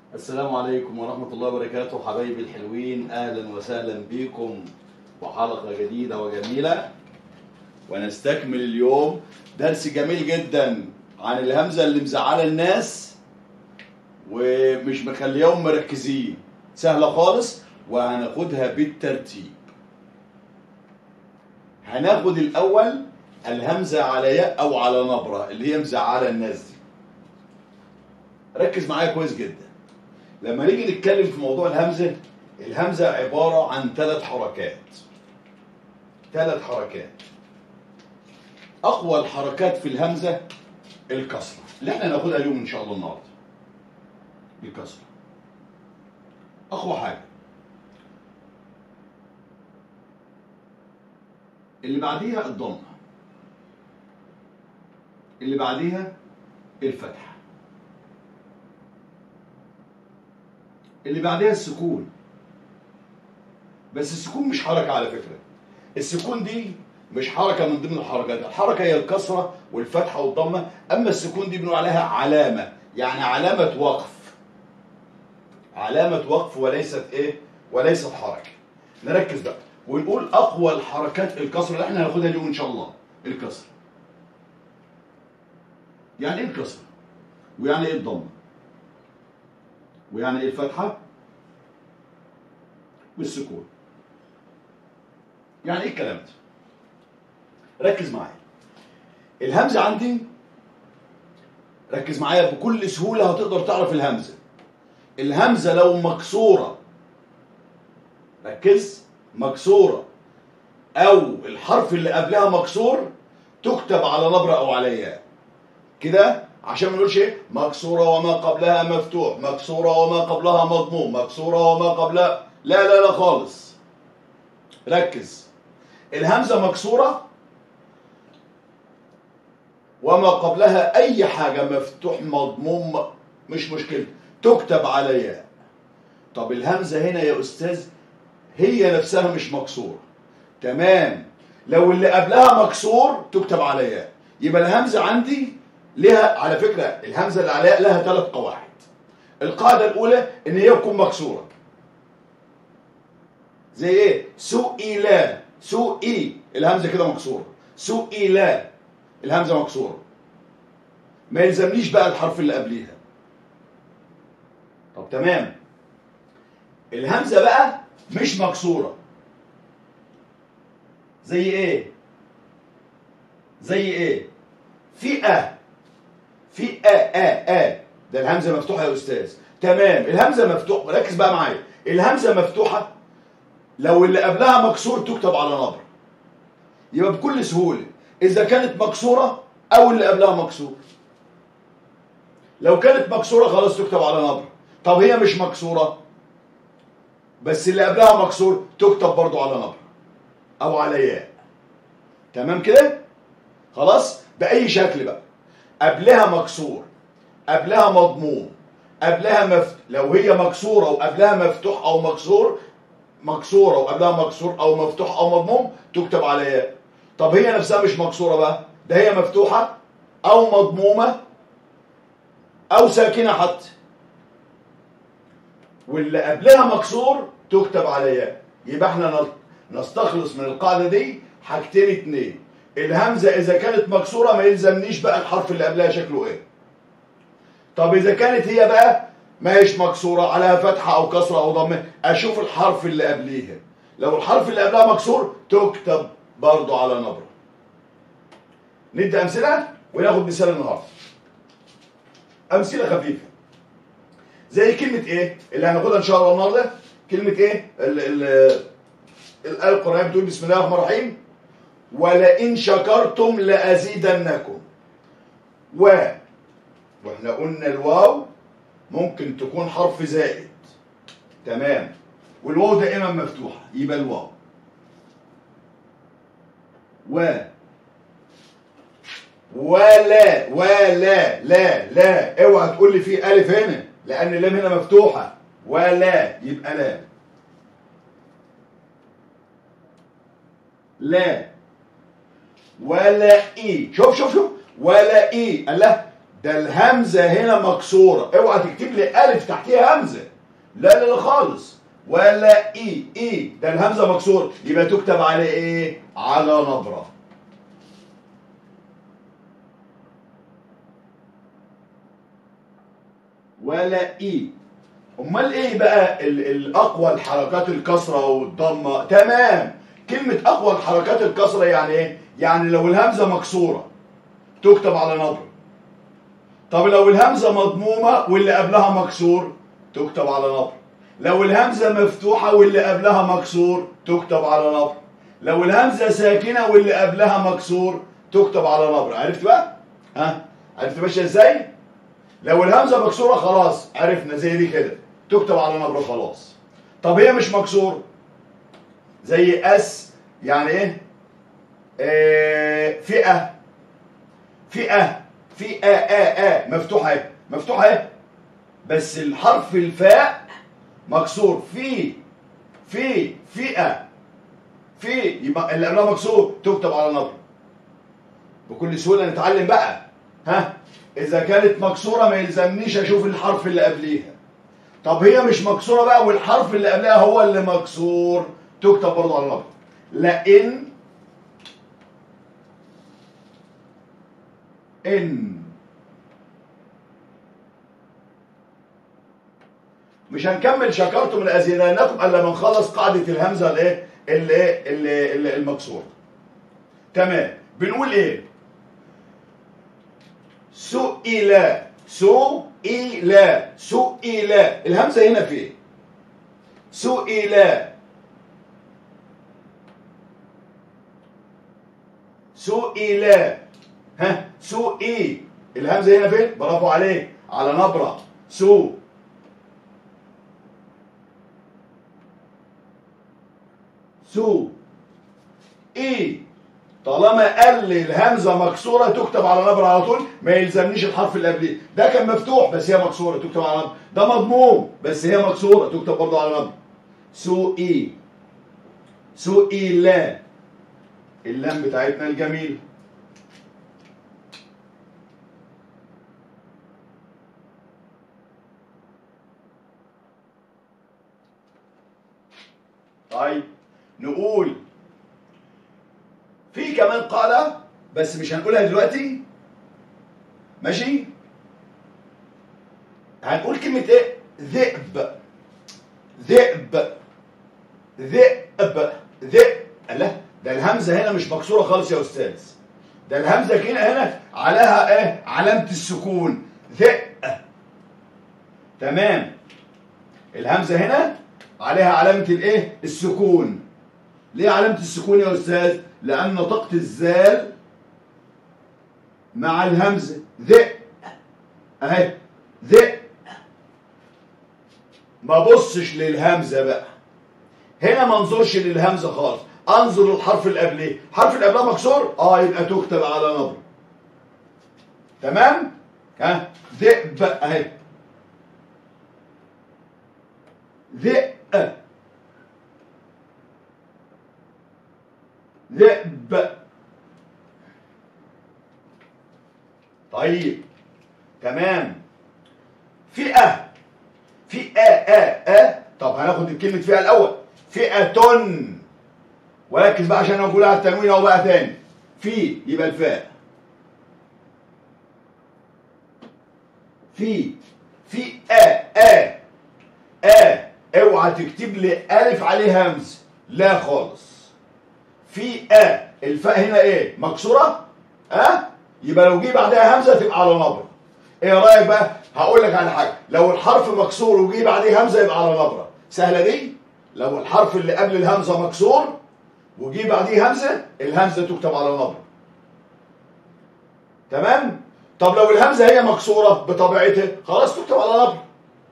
السلام عليكم ورحمة الله وبركاته حبايبي الحلوين أهلا وسهلا بكم وحلقة جديدة وجميلة ونستكمل اليوم درس جميل جدا عن الهمزة اللي مزعلة الناس ومش مخليهم مركزين سهلة خالص وهناخدها بالترتيب هناخد الأول الهمزة على ياء أو على نبرة اللي هي مزعلة الناس دي ركز معايا كويس جدا لما نيجي نتكلم في موضوع الهمزة الهمزة عبارة عن ثلاث حركات ثلاث حركات أقوى الحركات في الهمزة الكسرة اللي احنا هناخدها اليوم إن شاء الله النهاردة الكسرة أقوى حاجة اللي بعديها الضمة اللي بعديها الفتحة اللي بعدها السكون بس السكون مش حركة على فكرة السكون دي مش حركة من ضمن الحركات الحركة هي الكسرة والفتحة والضمة أما السكون دي بنقول عليها علامة يعني علامة وقف علامة وقف وليست إيه وليست حركة نركز بقى ونقول أقوى الحركات الكسرة اللي احنا هناخدها اليوم إن شاء الله الكسرة يعني إيه الكسرة ويعني إيه الضمة ويعني ايه الفتحة والسكون يعني ايه الكلام ده ركز معايا الهمزة عندي ركز معايا بكل سهولة هتقدر تعرف الهمزة الهمزة لو مكسورة ركز مكسورة أو الحرف اللي قبلها مكسور تكتب على نبرة أو على ياء كده عشان ما نقولش ايه مكسوره وما قبلها مفتوح مكسوره وما قبلها مضموم مكسوره وما قبلها لا لا لا خالص ركز الهمزه مكسوره وما قبلها اي حاجه مفتوح مضموم مش مشكله تكتب على ياء طب الهمزه هنا يا استاذ هي نفسها مش مكسوره تمام لو اللي قبلها مكسور تكتب على ياء يبقى الهمزه عندي لها على فكرة الهمزة اللي عليها لها ثلاث قواعد القاعدة الأولى إن هي تكون مكسورة زي إيه؟ سئل سئي الهمزة كده مكسورة سئل الهمزة مكسورة ما يلزمنيش بقى الحرف اللي قبليها طب تمام الهمزة بقى مش مكسورة زي إيه؟ زي إيه؟ فئة في آ آ آ ده الهمزة مفتوحة يا أستاذ تمام الهمزة مفتوحة ركز بقى معايا الهمزة مفتوحة لو اللي قبلها مكسور تكتب على نبر يبقى بكل سهولة إذا كانت مكسورة أو اللي قبلها مكسور لو كانت مكسورة خلاص تكتب على نبر طب هي مش مكسورة بس اللي قبلها مكسور تكتب برضو على نبر أو على ياء تمام كده خلاص بأي شكل بقى قبلها مكسور قبلها مضموم قبلها مفت... لو هي مكسورة وقبلها مفتوح أو مكسور مكسورة وقبلها مكسور أو مفتوح أو مضموم تكتب على ياء طب هي نفسها مش مكسورة بقى ده هي مفتوحة أو مضمومة أو ساكنة حتى واللي قبلها مكسور تكتب على ياء يبقى احنا نستخلص من القاعدة دي حاجتين اتنين الهمزة إذا كانت مكسورة ما يلزمنيش بقى الحرف اللي قبلها شكله إيه. طب إذا كانت هي بقى ما هيش مكسورة عليها فتحة أو كسرة أو ضمة أشوف الحرف اللي قبليها. لو الحرف اللي قبلها مكسور تكتب برضه على نبرة. ندي أمثلة وناخد مثال النهاردة. أمثلة خفيفة. زي كلمة إيه؟ اللي هناخدها إن شاء الله النهاردة كلمة إيه؟ ال ال الآية القرآنية بتقول بسم الله الرحمن الرحيم ولئن شكرتم لأزيدنكم و واحنا قلنا الواو ممكن تكون حرف زائد تمام والواو دائما مفتوحة يبقى الواو و ولا ولا لا لا اوعى تقول لي في الف هنا لان اللام هنا مفتوحه ولا يبقى لا لا ولا اي شوف شوف شوف ولا اي الله ده الهمزة هنا مكسورة اوعى تكتب لي ألف تحتيها همزة لا لا لا خالص ولا إي إي ده الهمزة مكسورة يبقى تكتب على إيه؟ على نبرة ولا إي أمال إيه بقى ال- الأقوى الحركات الكسرة والضمة تمام كلمة أقوى الحركات الكسرة يعني إيه؟ يعني لو الهمزة مكسورة تكتب على نبرة طب لو الهمزة مضمومة واللي قبلها مكسور تكتب على نبر لو الهمزة مفتوحة واللي قبلها مكسور تكتب على نبر لو الهمزة ساكنة واللي قبلها مكسور تكتب على نبر عرفت بقى؟ ها؟ عرفت ماشية ازاي؟ لو الهمزة مكسورة خلاص عرفنا زي دي كده تكتب على نبر خلاص طب هي مش مكسور زي اس يعني ايه؟ آه فئة فئة في آ آ آ مفتوحة اهي مفتوحة اهي بس الحرف الفاء مكسور في في فئة في يبقى اللي قبلها مكسور تكتب على نبر بكل سهولة نتعلم بقى ها إذا كانت مكسورة ما يلزمنيش أشوف الحرف اللي قبليها طب هي مش مكسورة بقى والحرف اللي قبلها هو اللي مكسور تكتب برضه على نبر لئن إن مش هنكمل شكرتم لأزيدنكم الا لما نخلص قاعده الهمزه الايه اللي اللي اللي المكسوره تمام بنقول ايه سئل سئل سئل الهمزه هنا فين سئل سئل ها سئي الهمزه هنا فين برافو عليك على نبره سو سو اي طالما قال لي الهمزه مكسوره تكتب على نبره على طول ما يلزمنيش الحرف اللي قبليه ده كان مفتوح بس هي مكسوره تكتب على نبره ده مضموم بس هي مكسوره تكتب برضه على نبره سو اي سو اي لا اللام بتاعتنا الجميل طيب نقول في كمان قاعدة بس مش هنقولها دلوقتي ماشي هنقول كلمة ايه ذئب ذئب ذئب ذئب لا ده الهمزة هنا مش مكسورة خالص يا أستاذ ده الهمزة كده هنا عليها ايه علامة السكون ذئب تمام الهمزة هنا عليها علامة الايه السكون ليه علامة السكون يا أستاذ لأن طاقة الزال مع الهمزة ذئ أهي ذئ ما بصش للهمزة بقى هنا ما انظرش للهمزة خالص انظر للحرف اللي قبليه الحرف اللي قبلها مكسور اه يبقى تكتب على نبر تمام ها ذئب اهي ذئب ذئب طيب تمام فئة فئة آ آ طب هناخد كلمة فئة الأول فئة وركز بقى عشان أقول على التنوين أهو بقى تاني في يبقى الفاء في في آ آ آ اوعى تكتب لي ألف عليه همز لا خالص في آ الفاء هنا ايه مكسورة اه يبقى لو جه بعدها همزة تبقى على نبرة ايه رأيك بقى هقول لك على حاجة لو الحرف مكسور وجه بعديه همزة يبقى على نبرة سهلة دي لو الحرف اللي قبل الهمزة مكسور وجه بعديه همزة الهمزة تكتب على نبرة تمام طب لو الهمزة هي مكسورة بطبيعتها خلاص تكتب على نبرة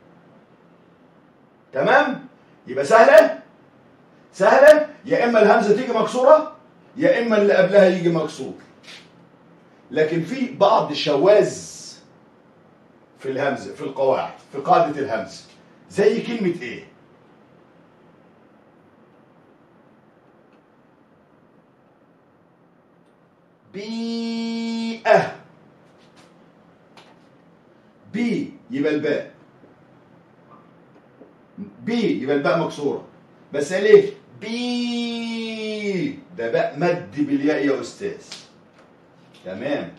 تمام يبقى سهلة سهلة يا إما الهمزة تيجي مكسورة يا إما اللي قبلها يجي مكسور لكن في بعض الشواذ في الهمزة في القواعد في قاعدة الهمزة زي كلمة إيه بيئة بي يبقى الباء بي يبقى الباء مكسوره بس قال ايه بي ده باء مد بالياء يا استاذ تمام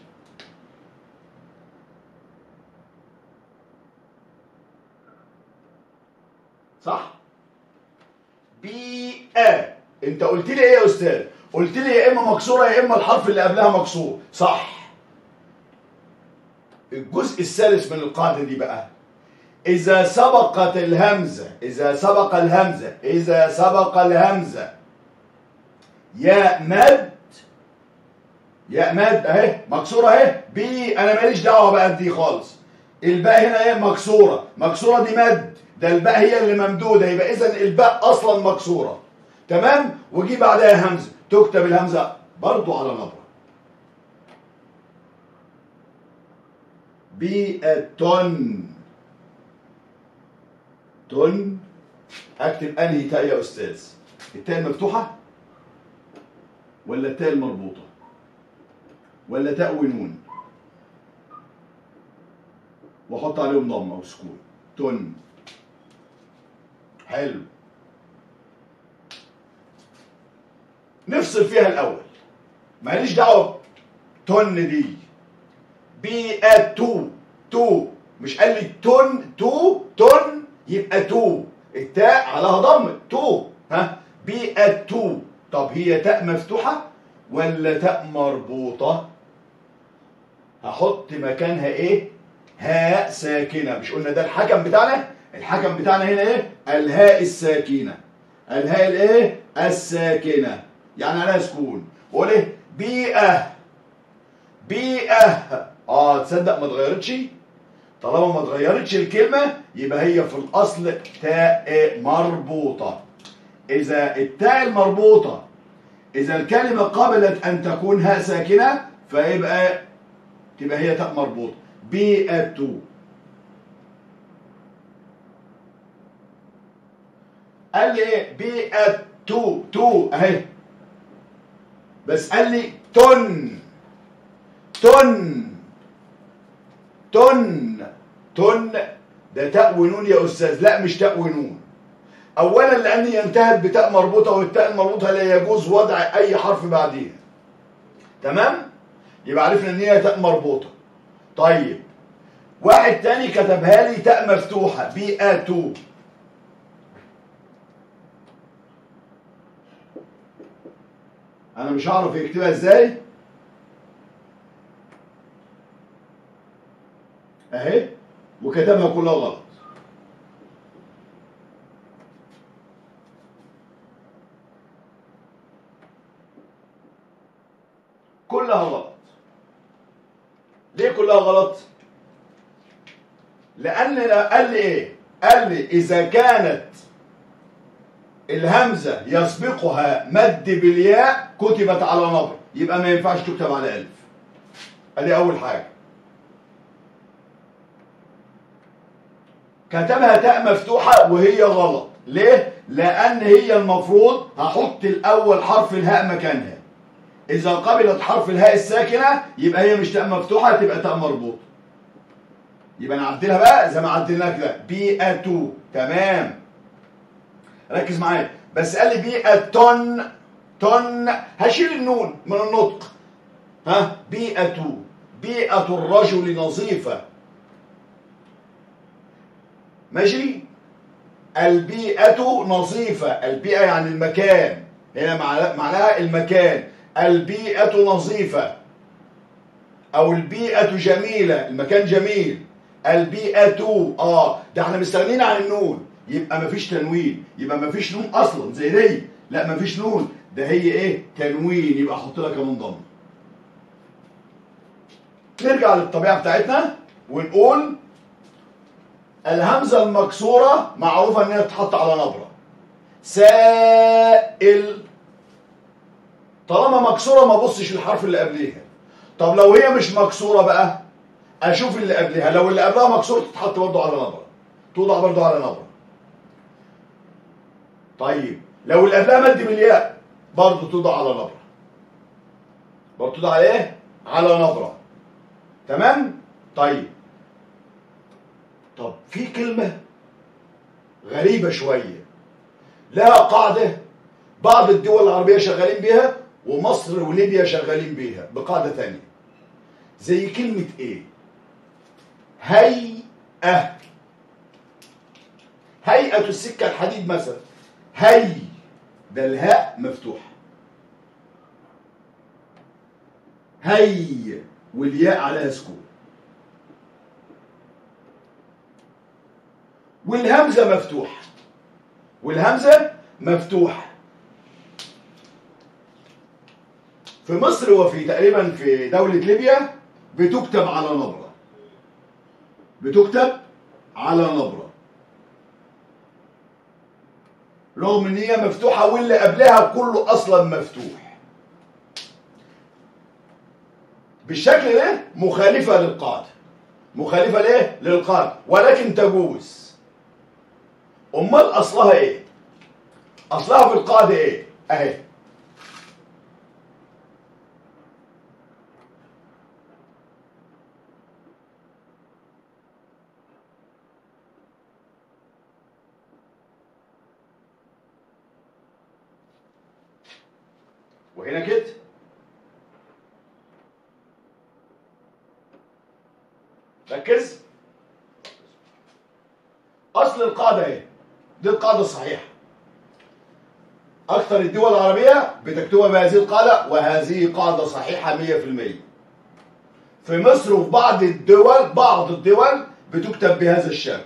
صح بيئة انت قلت لي ايه يا استاذ قلت لي يا اما مكسوره يا اما الحرف اللي قبلها مكسور صح الجزء الثالث من القاعده دي بقى اذا سبقت الهمزه اذا سبق الهمزه اذا سبق الهمزه يا مد يا مد اهي مكسوره اهي بي انا ماليش دعوه بقى بدي خالص الباء هنا ايه مكسوره مكسوره دي مد ده الباء هي اللي ممدوده يبقى اذا الباء اصلا مكسوره تمام وجي بعدها همزه تكتب الهمزه برضو على نبره بيئة تن اكتب انهي تاء يا استاذ التاء المفتوحه ولا التاء المربوطه ولا تاء ونون واحط عليهم ضمه وسكون تن حلو نفصل فيها الاول ماليش دعوه تن دي بيئة تو تو مش قال لي تن تو تن يبقى تو التاء عليها ضم تو ها بيئة تو طب هي تاء مفتوحة ولا تاء مربوطة هحط مكانها ايه هاء ساكنة مش قلنا ده الحكم بتاعنا الحكم بتاعنا هنا ايه الهاء الساكنة الهاء الايه الساكنة يعني عليها سكون واقول ايه بيئة بيئة اه تصدق ما اتغيرتش طالما ما اتغيرتش الكلمة يبقى هي في الأصل تاء مربوطة إذا التاء المربوطة إذا الكلمة قبلت أن تكون هاء ساكنة فيبقى تبقى هي تاء مربوطة بيئة قال لي ايه بيئة تو تو اهي بس قال لي تن تن تن تن ده تاء ونون يا استاذ لا مش تاء ونون اولا لان هي انتهت بتاء مربوطه والتاء المربوطه لا يجوز وضع اي حرف بعديها تمام يبقى عرفنا ان هي تاء مربوطه طيب واحد تاني كتبها لي تاء مفتوحه بيئاتو انا مش هعرف يكتبها ازاي اهي وكتبها كلها غلط كلها غلط ليه كلها غلط لان قال لي ايه قال لي اذا كانت الهمزه يسبقها مد بالياء كتبت على نبر يبقى ما ينفعش تكتب على الف ادي اول حاجه كتبها تاء مفتوحة وهي غلط ليه؟ لأن هي المفروض هحط الأول حرف الهاء مكانها إذا قبلت حرف الهاء الساكنة يبقى هي مش تاء مفتوحة تبقى تاء مربوطة يبقى نعدلها بقى زي ما عدلناها كده بيئة تو تمام ركز معايا بس قال لي بيئة تن تن هشيل النون من النطق ها بيئة بيئة الرجل نظيفة ماشي البيئة نظيفة البيئة يعني المكان هنا معناها المكان البيئة نظيفة أو البيئة جميلة المكان جميل البيئة اه ده احنا مستغنيين عن النون يبقى مفيش تنوين يبقى مفيش نون أصلا زي دي لا مفيش نون ده هي ايه تنوين يبقى احط لها كمان ضم نرجع للطبيعة بتاعتنا ونقول الهمزة المكسورة معروفة ان هي تتحط على نبرة سائل طالما مكسورة ما بصش الحرف اللي قبليها طب لو هي مش مكسورة بقى اشوف اللي قبلها لو اللي قبلها مكسورة تتحط برضه على نبرة توضع برضه على نبرة طيب لو اللي قبلها مد بالياء برضه توضع على نبرة برضه توضع على ايه؟ على نبرة تمام؟ طيب طب في كلمة غريبة شوية لها قاعدة بعض الدول العربية شغالين بيها ومصر وليبيا شغالين بيها بقاعدة تانية زي كلمة ايه هيئة هيئة السكة الحديد مثلا هي ده الهاء مفتوحة هي والياء عليها سكون والهمزة مفتوحة والهمزة مفتوحة في مصر وفي تقريبا في دولة ليبيا بتكتب على نبرة بتكتب على نبرة رغم ان هي مفتوحة واللي قبلها كله اصلا مفتوح بالشكل ده مخالفة للقاعدة مخالفة ليه؟ للقاعدة ولكن تجوز امال اصلها ايه؟ اصلها في القاعدة ايه؟ اهي وهنا كده ركز اصل القاعده ايه دي القاعده الصحيحه اكثر الدول العربيه بتكتبها بهذه القاعده وهذه قاعده صحيحه 100% في مصر وفي بعض الدول بعض الدول بتكتب بهذا الشكل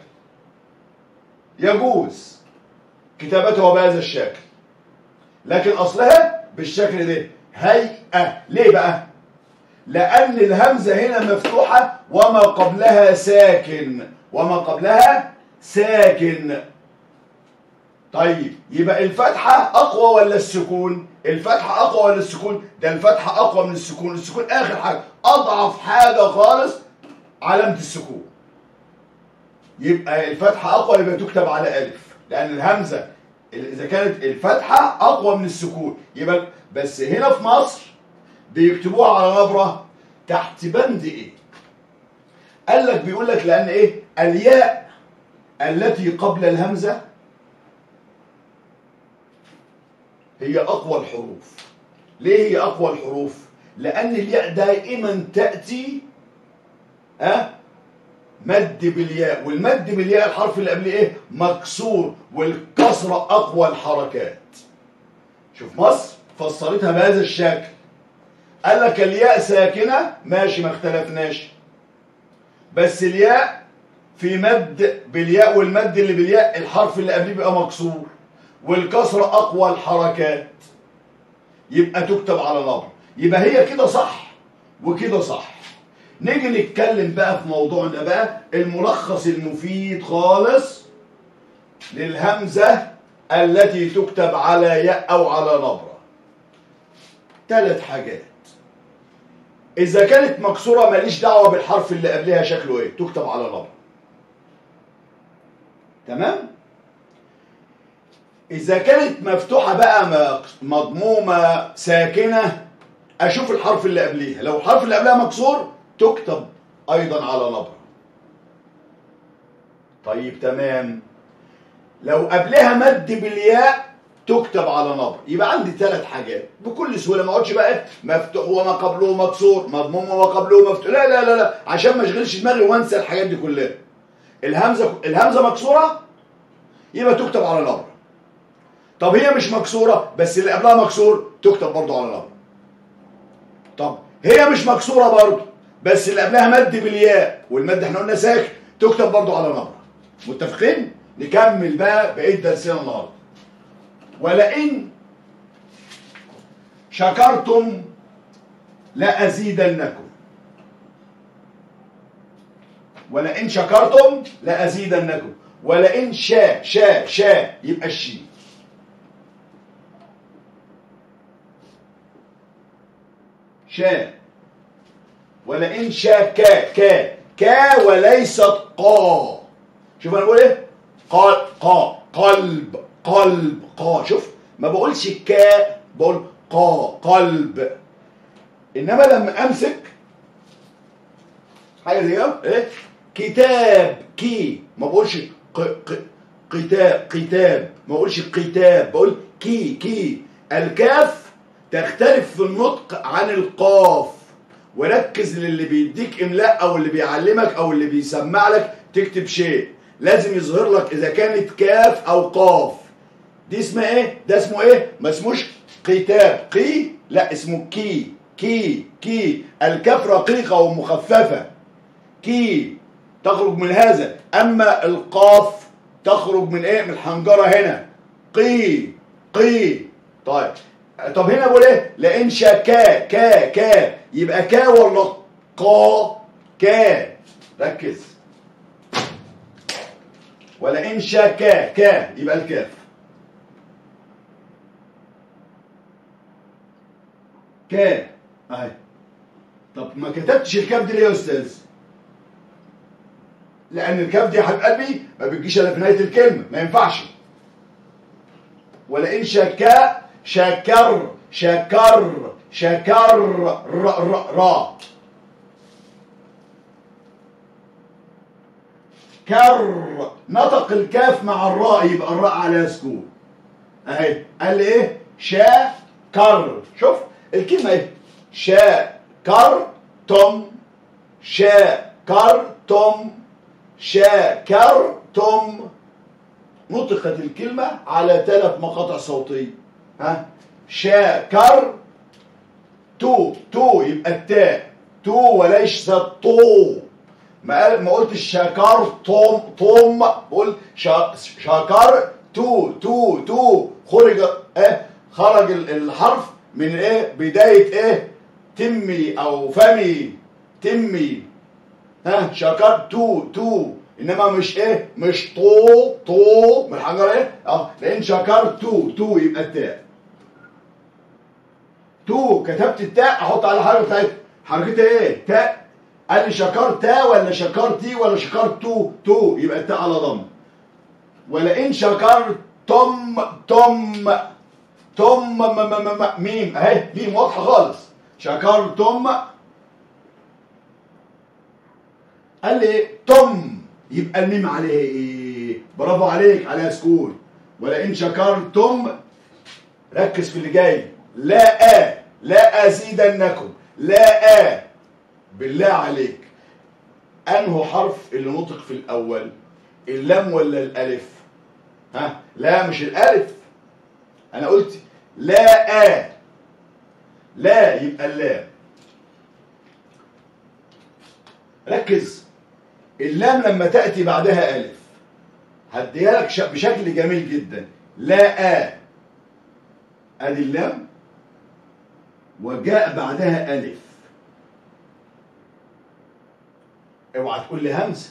يجوز كتابتها بهذا الشكل لكن اصلها بالشكل ده هيئة ليه بقى لأن الهمزة هنا مفتوحة وما قبلها ساكن وما قبلها ساكن طيب يبقى الفتحة أقوى ولا السكون الفتحة أقوى ولا السكون ده الفتحة أقوى من السكون السكون آخر حاجة أضعف حاجة خالص علامة السكون يبقى الفتحة أقوى يبقى تكتب على ألف لأن الهمزة إذا كانت الفتحة أقوى من السكون يبقى بس هنا في مصر بيكتبوها على نبرة تحت بند إيه؟ قال لك بيقول لك لأن إيه؟ الياء التي قبل الهمزة هي أقوى الحروف ليه هي أقوى الحروف؟ لأن الياء دائما تأتي أه؟ مد بالياء والمد بالياء الحرف اللي قبل ايه مكسور والكسرة اقوى الحركات شوف مصر فسرتها بهذا الشكل قال لك الياء ساكنة ماشي ما اختلفناش بس الياء في مد بالياء والمد اللي بالياء الحرف اللي قبليه بيبقى مكسور والكسرة اقوى الحركات يبقى تكتب على نبر يبقى هي كده صح وكده صح نيجي نتكلم بقى في موضوعنا بقى الملخص المفيد خالص للهمزة التي تكتب على ياء أو على نبرة ثلاث حاجات إذا كانت مكسورة ماليش دعوة بالحرف اللي قبلها شكله إيه تكتب على نبرة تمام إذا كانت مفتوحة بقى مضمومة ساكنة أشوف الحرف اللي قبليها لو الحرف اللي قبلها مكسور تكتب ايضا على نبره طيب تمام لو قبلها مد بالياء تكتب على نبر يبقى عندي ثلاث حاجات بكل سهوله ما اقعدش بقى مفتوح وما قبله مكسور مضموم وما قبله مفتوح لا لا لا لا عشان ما اشغلش دماغي وانسى الحاجات دي كلها الهمزه الهمزه مكسوره يبقى تكتب على نبر طب هي مش مكسوره بس اللي قبلها مكسور تكتب برضه على نبر طب هي مش مكسوره برضه بس اللي قبلها مد بالياء والمد احنا قلنا ساكن تكتب برضو على نبره متفقين نكمل بقى بقيه درسنا النهارده ولئن شكرتم لازيدنكم ولئن شكرتم لازيدنكم ولئن شاء شاء شاء يبقى الشين شاء ولئن شاء كا كا كا وليست قا شوف انا بقول ايه قال قا قلب قلب قا شوف ما بقولش كا بقول قا قلب انما لما امسك حاجه زي كده ايه كتاب ك كي ما بقولش ق... ق... قتاب قتاب ما بقولش قتاب بقول كي كي الكاف تختلف في النطق عن القاف وركز للي بيديك املاء او اللي بيعلمك او اللي بيسمع لك تكتب شيء لازم يظهر لك اذا كانت كاف او قاف دي اسمها ايه ده اسمه ايه ما اسموش قتاب قي لا اسمه كي كي كي الكاف رقيقه ومخففه كي تخرج من هذا اما القاف تخرج من ايه من الحنجره هنا قي قي طيب طب هنا بقول ايه لان شكا كا كا يبقى كا ولا قا كا ركز ولئن شكا كا يبقى الكاف كا اهي طب ما كتبتش الكاف دي ليه يا استاذ لان الكاف دي يا حبيب قلبي ما بتجيش الا في نهايه الكلمه ما ينفعش ولئن شكا شكر شكر شكر ر ر را كر نطق الكاف مع الراء يبقى الراء عليها سكون اهي قال لي ايه شاكر شوف الكلمه ايه شاكرتم شاكرتم شاكرتم نطقت الكلمة على ثلاث مقاطع صوتية ها شاكر تو تو يبقى التاء تو وليس الطو ما قال ما قلتش شاكر توم توم بقول شا شاكر تو تو تو خرج ايه خرج الحرف من ايه بداية ايه تمي او فمي تمي ها شكر تو تو انما مش ايه مش طو طو من الحجر ايه اه لان شكر تو تو يبقى التاء تو كتبت التاء احط على الحركه بتاعتها حركتها ايه تاء قال لي شكرت تا ولا شكرتي ولا شكرت تو تو يبقى التاء على ضم ولئن شكرتم تم تم م م م م ميم اهي ميم واضحه خالص شكرتم قال لي تم يبقى الميم عليها ايه برافو عليك عليها سكون ولئن شكرتم ركز في اللي جاي لا آ لا ازيدنكم لا آ بالله عليك انه حرف اللي نطق في الاول اللام ولا الالف ها لا مش الالف انا قلت لا آ لا يبقى اللام ركز اللام لما تأتي بعدها ألف هديها لك بشكل جميل جدا لا آ أدي اللام وجاء بعدها ألف اوعى تقول لي همزة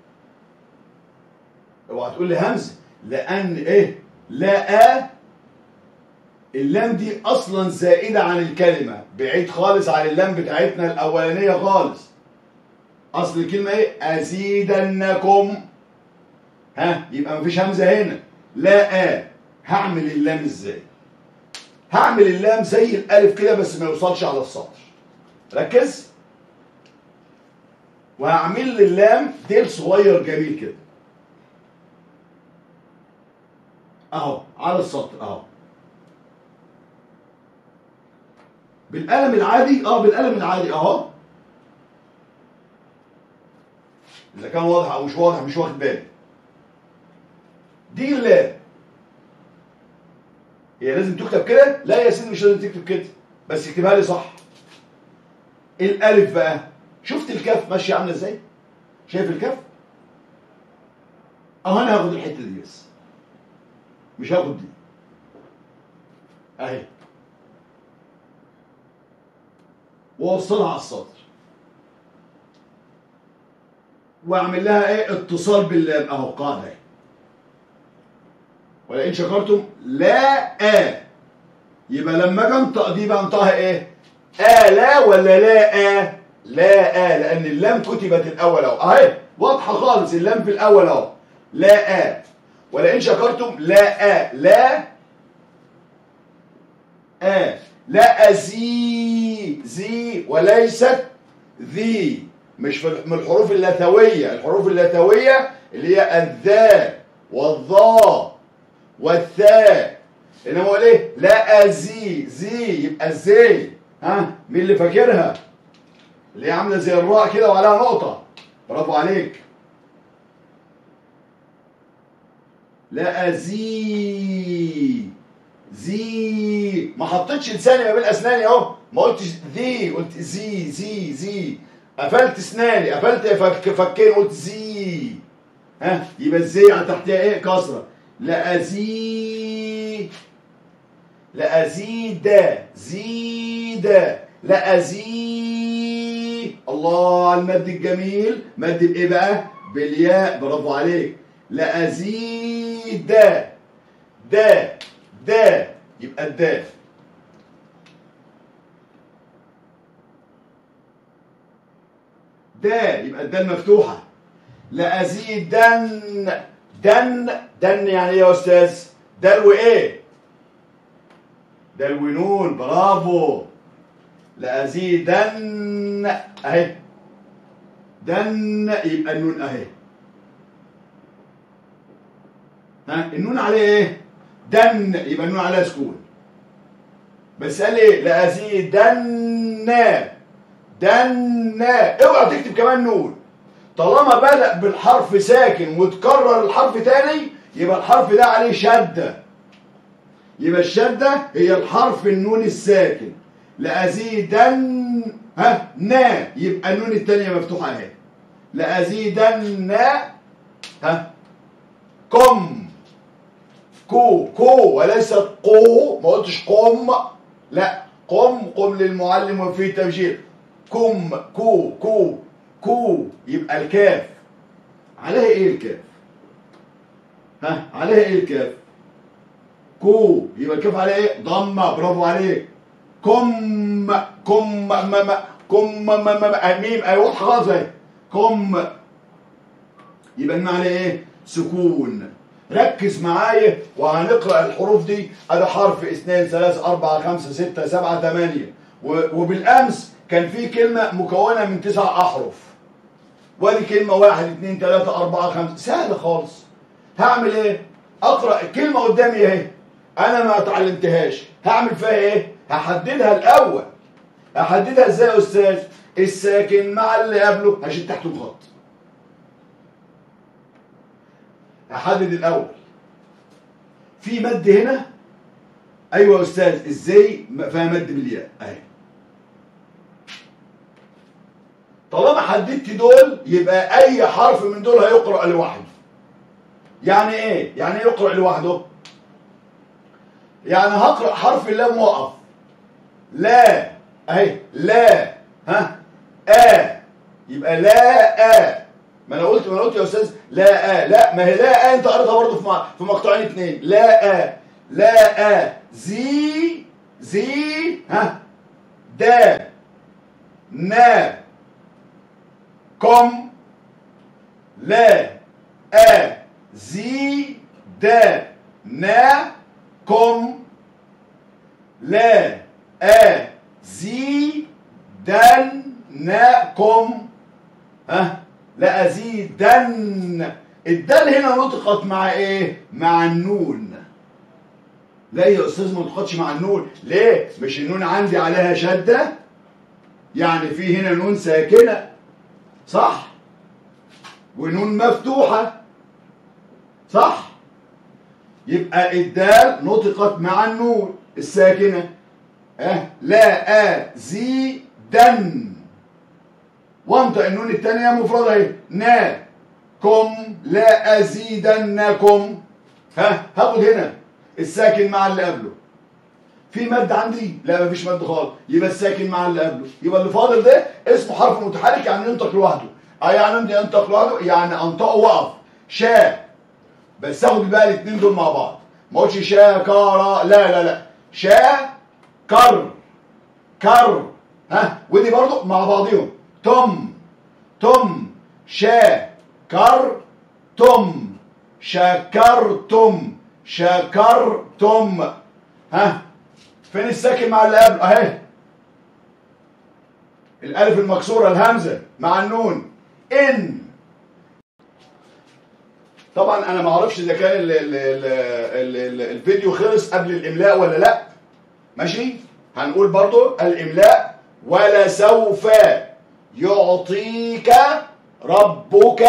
اوعى تقول لي همزة لأن إيه لا آ اللام دي أصلا زائدة عن الكلمة بعيد خالص عن اللام بتاعتنا الأولانية خالص اصل الكلمه ايه ازيدنكم ها يبقى مفيش همزه هنا لا آ هعمل اللام ازاي هعمل اللام زي الالف كده بس ما يوصلش على السطر ركز وهعمل للام ديل صغير جميل كده اهو على السطر اهو بالقلم العادي اه بالقلم العادي اهو اذا كان واضح او مش واضح مش واخد بالي دي اللام هي لازم تكتب كده لا يا سيدي مش لازم تكتب كده بس اكتبها لي صح الالف بقى شفت الكاف ماشيه عامله ازاي شايف الكاف اهو انا هاخد الحته دي بس مش هاخد دي اهي واوصلها على السطر واعمل لها ايه اتصال باللام اهو قاعده ولئن شكرتم لا آ يبقى لما اجي انطق دي بنطقها ايه آ لا ولا لا آ لا آ لان اللام كتبت الاول اهو اهي واضحه خالص اللام في الاول اهو لا آ ولئن شكرتم لا آ لا آ لا أزي زي وليست ذي مش في من الحروف اللثويه الحروف اللثويه اللي هي الذا والظا والثاء انما هو ليه لا ازي زي يبقى ازاي ها مين اللي فاكرها اللي هي عامله زي الراء كده وعليها نقطه برافو عليك لا ازي زي ما حطيتش لساني ما بين اسناني اهو ما قلتش ذي قلت زي زي زي قفلت اسناني قفلت فك فكين قلت زي ها يبقى الزي على تحتها ايه كسره لا ازي لا ازيد زيد لا ازي الله على المد الجميل مد بايه بقى بالياء برافو عليك لا ازيد دا دا يبقى الدال دا يبقى الدال مفتوحة لأزيدن دن دن يعني ايه يا أستاذ؟ دلو إيه؟ دلو نون برافو لأزيدن أهي دن يبقى النون أهي ها النون عليه إيه؟ دن يبقى النون عليها سكون بس قال ايه لأزيدن دن اوعى تكتب كمان نون طالما بدأ بالحرف ساكن وتكرر الحرف تاني يبقى الحرف ده عليه شدة يبقى الشدة هي الحرف النون الساكن لأزيدن ها نا يبقى النون التانية مفتوحة اهي لأزيدن ها كم كو كو وليس قو ما قلتش قم لا قم قم للمعلم وفيه تبشير كم كو كو كو يبقى الكاف عليها ايه الكاف ها عليها ايه الكاف كو يبقى الكاف عليها ايه ضمه برافو عليك كم كم ما ما كم ما ما ما ميم ايوه خلاص اهي كم يبقى النون عليه ايه سكون ركز معايا وهنقرا الحروف دي ادي حرف اثنين ثلاثة أربعة خمسة ستة سبعة ثمانية وبالامس كان في كلمة مكونة من تسع احرف وادي كلمة واحد اثنين ثلاثة أربعة خمسة سهل خالص هعمل ايه؟ اقرا الكلمة قدامي اهي انا ما اتعلمتهاش هعمل فيها ايه؟ هحددها الاول هحددها ازاي يا استاذ؟ الساكن مع اللي قبله هشيل تحته الخط احدد الاول في مد هنا ايوه يا استاذ ازاي فيها مد بالياء اهي طالما حددت دول يبقى اي حرف من دول هيقرا لوحده يعني ايه يعني ايه يقرا لوحده يعني هقرا حرف اللام واقف لا اهي لا ها ا يبقى لا ا ما انا قلت ما انا قلت يا استاذ لا آ لا ما هي لا آ انت قريتها برضه في في مقطوعين اثنين لا آ لا آ زي زي ها دا نا كم لا آ زي دا نا كم لا آ زي دن نا كم ها لأزيدن الدال هنا نطقت مع ايه مع النون لا يا استاذ ما نطقتش مع النون ليه مش النون عندي عليها شدة يعني في هنا نون ساكنة صح ونون مفتوحة صح يبقى الدال نطقت مع النون الساكنة اه لا آ زي دن وانطق النون الثانية مفردة اهي نا كم لا أزيدنكم ها هاخد هنا الساكن مع اللي قبله في مد عندي لا مفيش مد خالص يبقى الساكن مع اللي قبله يبقى اللي فاضل ده اسمه حرف متحرك يعني ينطق لوحده اه يعني ينطق لوحده يعني انطقه وقف شا بس اخد بقى الاثنين دول مع بعض ما اقولش شا كارا لا لا لا شا كر كر ها ودي برضو مع بعضهم تم تم شاكرتم شكرتم شكرتم ها فين الساكن مع اللي قبله اهي الالف المكسوره الهمزه مع النون ان طبعا انا ما اعرفش اذا كان ال ال ال ال ال الفيديو خلص قبل الاملاء ولا لا ماشي هنقول برضو الاملاء ولسوف يعطيك ربك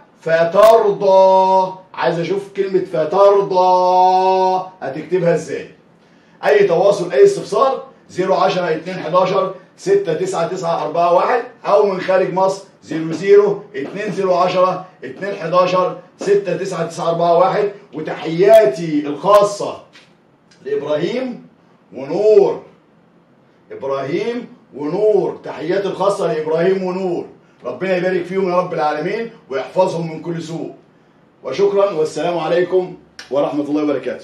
فترضى عايز اشوف كلمة فترضى هتكتبها ازاي اي تواصل اي استفسار 010 2 11 6 9 9 4 1 او من خارج مصر 00 2 010 2 11 6 9 9 4 1 وتحياتي الخاصة لإبراهيم ونور إبراهيم ونور تحياتي الخاصة لإبراهيم ونور ربنا يبارك فيهم يا رب العالمين ويحفظهم من كل سوء وشكرا والسلام عليكم ورحمة الله وبركاته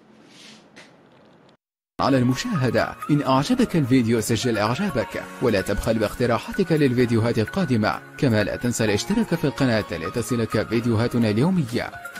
على المشاهدة إن أعجبك الفيديو سجل إعجابك ولا تبخل باقتراحاتك للفيديوهات القادمة كما لا تنسى الاشتراك في القناة لتصلك فيديوهاتنا اليومية